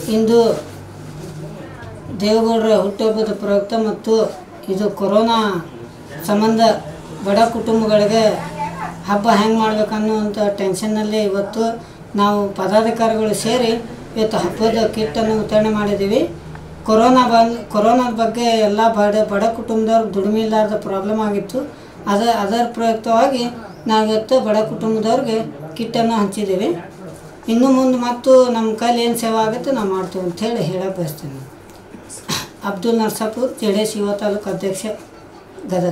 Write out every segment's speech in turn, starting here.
ಇಂದು ದೇವೇಗೌಡರ ಹುಟ್ಟುಹಬ್ಬದ ಪ್ರಯುಕ್ತ ಮತ್ತು ಇದು ಕೊರೋನಾ ಸಂಬಂಧ ಬಡ ಕುಟುಂಬಗಳಿಗೆ ಹಬ್ಬ ಹೆಂಗೆ ಮಾಡ್ಬೇಕನ್ನುವಂಥ ಟೆನ್ಷನ್ನಲ್ಲಿ ಇವತ್ತು ನಾವು ಪದಾಧಿಕಾರಿಗಳು ಸೇರಿ ಇವತ್ತು ಹಬ್ಬದ ಕಿಟ್ಟನ್ನು ವಿತರಣೆ ಮಾಡಿದ್ದೀವಿ ಕೊರೋನಾ ಬಂದು ಕೊರೋನಾದ ಬಗ್ಗೆ ಎಲ್ಲ ಬಡ ಬಡ ಕುಟುಂಬದವ್ರಿಗೆ ದುಡಿಮೆ ಇಲ್ಲಾರ್ದ ಪ್ರಾಬ್ಲಮ್ ಆಗಿತ್ತು ಅದ ಅದರ ಪ್ರಯುಕ್ತವಾಗಿ ನಾವಿವತ್ತು ಬಡ ಕುಟುಂಬದವ್ರಿಗೆ ಕಿಟ್ಟನ್ನು ಹಂಚಿದ್ದೀವಿ ಇನ್ನು ಮುಂದೆ ಮತ್ತು ನಮ್ಮ ಕೈಲಿ ಏನು ಸೇವೆ ಆಗುತ್ತೆ ನಾವು ಮಾಡ್ತೀವಿ ಅಂಥೇಳಿ ಹೇಳಕ್ಕೆ ಬಯಸ್ತೀನಿ Abdul Narsapur J D S ಯುವ ತಾಲೂಕು ಅಧ್ಯಕ್ಷ ಗದಗ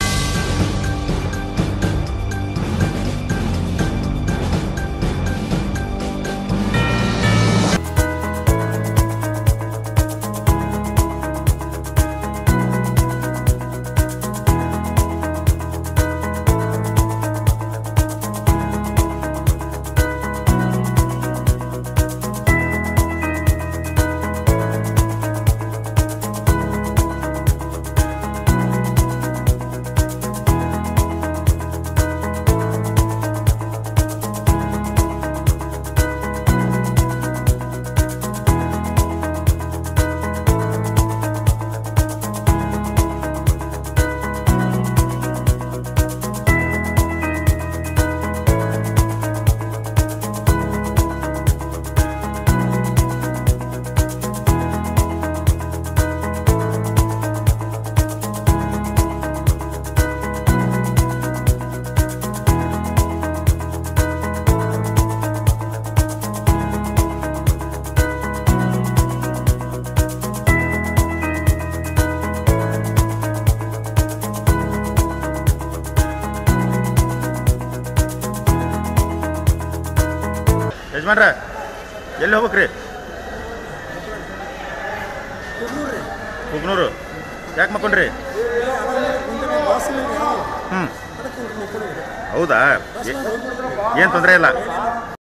ಯಜಮಾನ್ರ ಎಲ್ಲಿ ಹೋಗ್ಬೇಕ್ರಿ ಕುಗ್ನೂರು ಯಾಕೆ ಮಕ್ಕೊಂಡ್ರಿ ಹ್ಞೂ ಹೌದಾ ಏನು ತೊಂದರೆ ಇಲ್ಲ